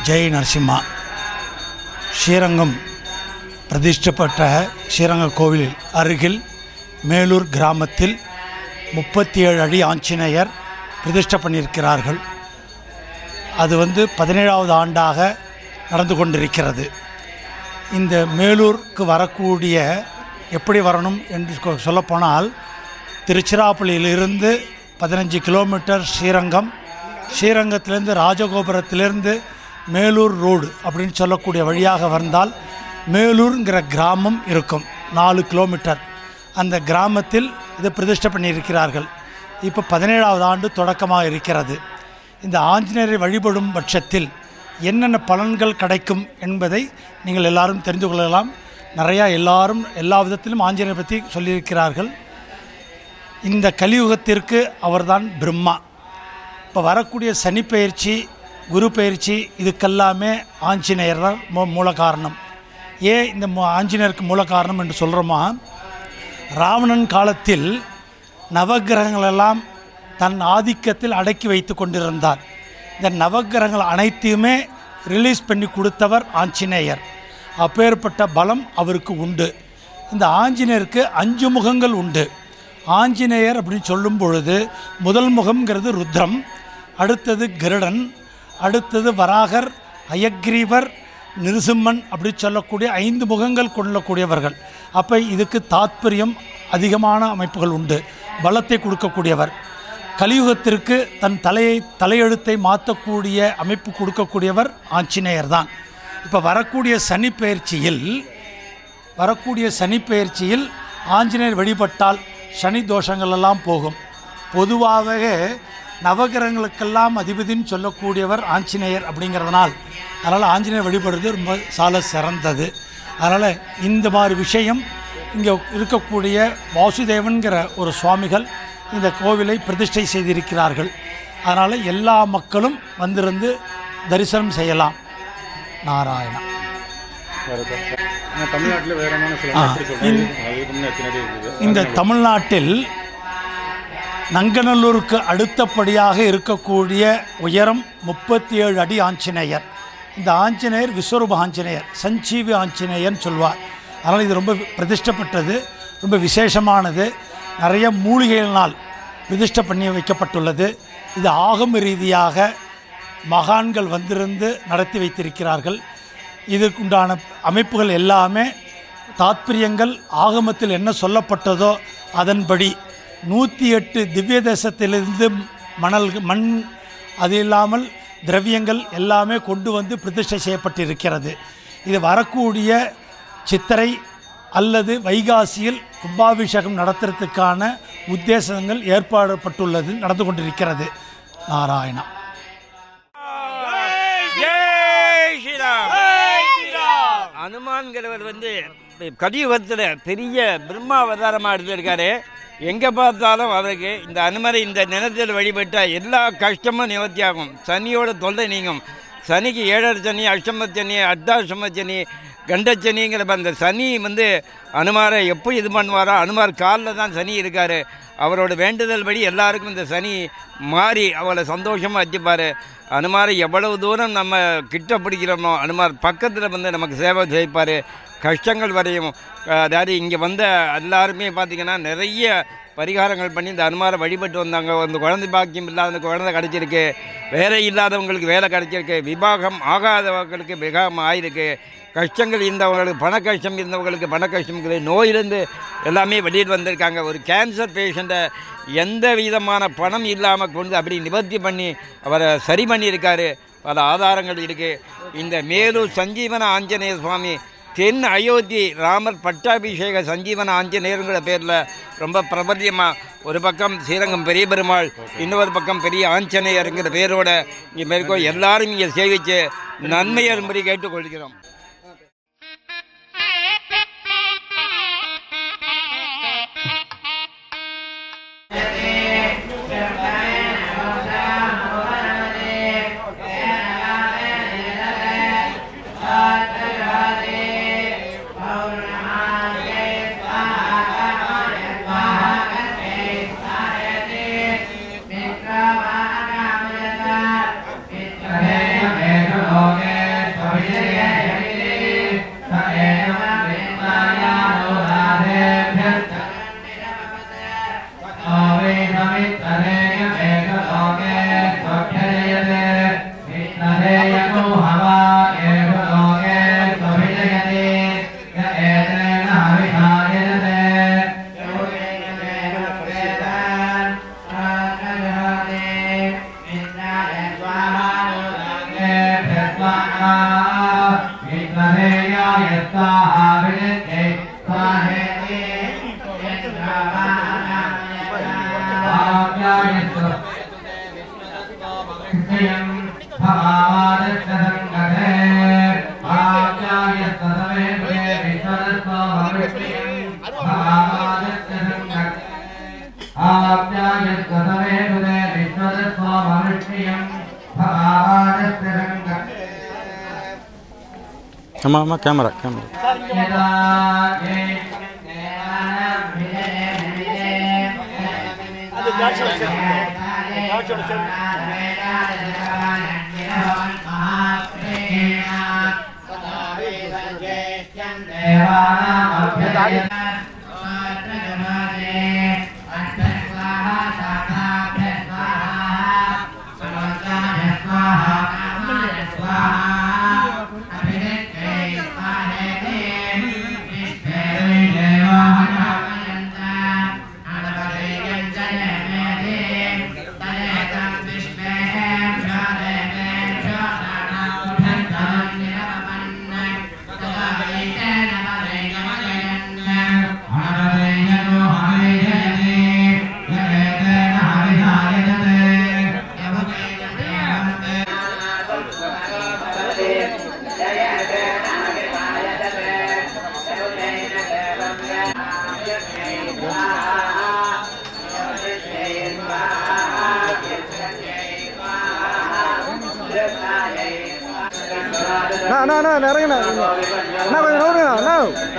ஜெய் நரசிம்மா ஸ்ரீரங்கம் பிரதிஷ்டப்பட்ட ஸ்ரீரங்க கோவிலில் அருகில் மேலூர் கிராமத்தில் முப்பத்தி ஏழு அடி ஆஞ்சநேயர் பிரதிஷ்டை பண்ணியிருக்கிறார்கள் அது வந்து பதினேழாவது ஆண்டாக நடந்து கொண்டிருக்கிறது இந்த மேலூருக்கு வரக்கூடிய எப்படி வரணும் என்று சொ- சொல்லப்போனால் திருச்சிராப்பள்ளியிலிருந்து பதினஞ்சு கிலோமீட்டர் ஸ்ரீரங்கம் ஸ்ரீரங்கத்திலேருந்து ராஜகோபுரத்திலிருந்து மேலூர் ரோடு அப்படின்னு சொல்லக்கூடிய வழியாக வந்தால் மேலூருங்கிற கிராமம் இருக்கும் நாலு கிலோமீட்டர் அந்த கிராமத்தில் இதை பிரதிஷ்டை பண்ணியிருக்கிறார்கள் இப்போ பதினேழாவது ஆண்டு தொடக்கமாக இருக்கிறது இந்த ஆஞ்சநேயரை வழிபடும் பட்சத்தில் என்னென்ன பலன்கள் கிடைக்கும் என்பதை நீங்கள் எல்லாரும் தெரிந்து கொள்ளலாம் நிறையா எல்லாரும் எல்லா விதத்திலும் ஆஞ்சநேயரை பற்றி சொல்லியிருக்கிறார்கள் இந்த கலியுகத்திற்கு அவர்தான் பிரம்மா இப்போ வரக்கூடிய சனி பயிற்சி குரு பயிற்சி இதுக்கெல்லாமே ஆஞ்சநேயர் தான் மூ மூல காரணம் ஏன் இந்த மூ- ஆஞ்சநேயருக்கு மூல காரணம் என்று சொல்கிறோமா ராவணன் காலத்தில் நவக்கிரகங்களெல்லாம் தன் ஆதிக்கத்தில் அடக்கி வைத்து கொண்டிருந்தார் இந்த நவக்கிரகங்கள் அனைத்தையுமே ரிலீஸ் பண்ணி கொடுத்தவர் ஆஞ்சநேயர் அப்பேற்பட்ட பலம் அவருக்கு உண்டு இந்த ஆஞ்சநேயருக்கு அஞ்சு முகங்கள் உண்டு ஆஞ்சநேயர் அப்படின்னு சொல்லும் பொழுது முதல் முகம்ங்கிறது ருத்ரம் அடுத்தது கருடன் அடுத்தது வராகர் அயக்ரீவர் நிருசிம்மன் அப்படி சொல்லக்கூடிய ஐந்து முகங்கள் கொள்ளக்கூடியவர்கள் அப்போ இதுக்கு தாத்பரியம் அதிகமான அமைப்புகள் உண்டு பலத்தை கொடுக்கக்கூடியவர் கலியுகத்திற்கு தன் தலையை தலையெழுத்தை மாற்றக்கூடிய அமைப்பு கொடுக்கக்கூடியவர் ஆஞ்சநேயர் தான் இப்போ வரக்கூடிய சனி பெயர்ச்சியில் வரக்கூடிய சனி பெயர்ச்சியில் ஆஞ்சநேயர் வழிபட்டால் சனி தோஷங்கள் எல்லாம் போகும் பொதுவாகவே நவகிரகங்களுக்கெல்லாம் அதிபதின்னு சொல்லக்கூடியவர் ஆஞ்சநேயர் அப்படிங்கிறதுனால் அதனால் ஆஞ்சநேயர் வழிபடுறது ரொம்ப சால சிறந்தது அதனால் இந்த மாதிரி விஷயம் இங்கே இருக்கக்கூடிய வாசுதேவன்கிற ஒரு சுவாமிகள் இந்த கோவிலை பிரதிஷ்டை செய்திருக்கிறார்கள் அதனால் எல்லா மக்களும் வந்திருந்து தரிசனம் செய்யலாம் நாராயணா தமிழ்நாட்டில் வேற என்ன ஆ, சொல்லுங்க எப்படி சொல்றாங்க அதுக்கு முன்னாடி எத்தனை அடி இருக்குது இந்த தமிழ்நாட்டில் நங்கநல்லூருக்கு அடுத்தபடியாக இருக்கக்கூடிய உயரம் முப்பத்தி ஏழு அடி ஆஞ்சநேயர் இந்த ஆஞ்சநேயர் விஸ்வரூப ஆஞ்சநேயர் சஞ்சீவி ஆஞ்சநேயர்னு சொல்வார் அதனால் இது ரொம்ப பிரதிஷ்டப்பட்டது ரொம்ப விசேஷமானது நிறைய மூலிகைகளினால் பிரதிஷ்டை பண்ணி வைக்கப்பட்டுள்ளது இது ஆகம ரீதியாக மகான்கள் வந்திருந்து நடத்தி வைத்திருக்கிறார்கள் இதற்குண்டான அமைப்புகள் எல்லாமே தாத்பரியங்கள் ஆகமத்தில் என்ன சொல்லப்பட்டதோ அதன்படி நூற்றி எட்டு திவ்ய தேசத்திலிருந்து மணல் மண் அது இல்லாமல் திரவியங்கள் எல்லாமே கொண்டு வந்து பிரதிஷ்டை செய்யப்பட்டிருக்கிறது இது வரக்கூடிய சித்திரை அல்லது வைகாசியில் கும்பாபிஷேகம் நடத்துறதுக்கான உத்தேசங்கள் ஏற்பாடுபட்டுள்ளது நடந்து கொண்டிருக்கிறது நாராயணா ஜெய் ஸ்ரீராம் அனுமான்கிறவர் வந்து கலியுகத்தில் பெரிய பிரம்மா அவதாரமாக இருந்திருக்காரு எங்கே பார்த்தாலும் அவருக்கு இந்த அனுமதி இந்த நிலத்தில் வழிபட்டால் எல்லா கஷ்டமும் நிவர்த்தி ஆகும் சனியோட தொல்லை நீங்கும் சனிக்கு ஏழரை சனி அஷ்டம சனி அர்த்தாஷ்டம சனி கண்டச்சனிங்கிற அந்த சனி வந்து அனுமாரை எப்படி இது பண்ணுவாரோ அனுமார் காலில் தான் சனி இருக்கார் அவரோட வேண்டுதல் படி எல்லாருக்கும் இந்த சனி மாறி அவளை சந்தோஷமாக வச்சுப்பார் அனுமாரை எவ்வளவு தூரம் நம்ம கிட்ட பிடிக்கிறோமோ அனுமார் பக்கத்தில் வந்து நமக்கு சேவை செய்ப்பார் கஷ்டங்கள் வரையும் அஹ் அதாவது இங்கே வந்த எல்லாருமே பார்த்திங்கன்னா நிறைய பரிகாரங்கள் பண்ணி இந்த அனுமாரை வழிபட்டு வந்தாங்க அந்த குழந்தை பாக்கியம் இல்லாத குழந்தை கிடச்சிருக்கு வேலை இல்லாதவங்களுக்கு வேலை கிடச்சிருக்கு விவாகம் ஆகாதவங்களுக்கு விவாகம் ஆயிருக்கு கஷ்டங்கள் இருந்தவங்களுக்கு பண கஷ்டம் இருந்தவங்களுக்கு பண கஷ்டம் இருக்குது நோயிலிருந்து எல்லாமே வெளியில் வந்திருக்காங்க ஒரு கேன்சர் பேஷண்ட்டை எந்த விதமான பணம் இல்லாமல் கொண்டு அப்படி நிவர்த்தி பண்ணி அவரை சரி பண்ணியிருக்காரு பல ஆதாரங்கள் இருக்குது இந்த மேலூர் சஞ்சீவன ஆஞ்சநேய சுவாமி தென் அயோத்தி ராமர் பட்டாபிஷேக சஞ்சீவன ஆஞ்சநேயருங்கிற பேரில் ரொம்ப பிரபல்யமாக ஒரு பக்கம் ஸ்ரீரங்கம் பெரிய பெருமாள் இன்னொரு பக்கம் பெரிய ஆஞ்சநேயருங்கிற பேரோட இங்கே மேற்கோ எல்லாரும் இங்கே சேவித்து நன்மையரும்படி கேட்டுக்கொள்கிறோம் Amen. Amen. ஆமாம் ஆமாம் கேமரா கேமரா அண்ணா அண்ணா அண்ணா இறங்குண்ணா அண்ணா கொஞ்சம் நோடுங்க அண்ணா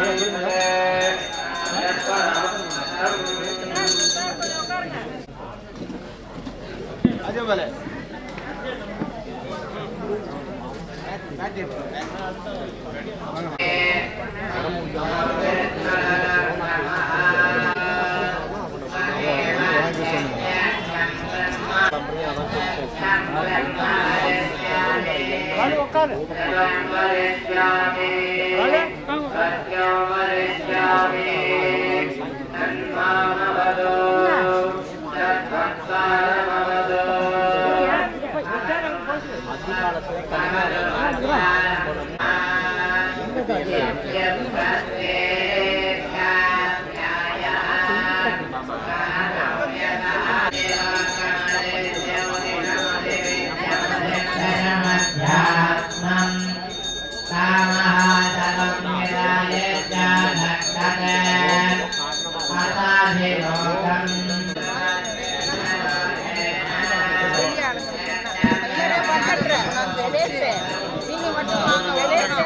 நீங்க மட்டும் வாங்க வெளியே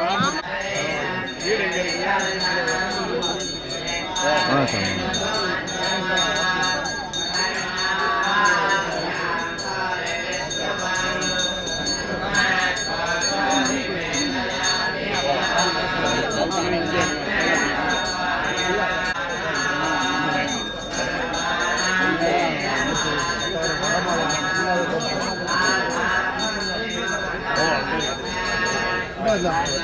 ஆ சார் ஆ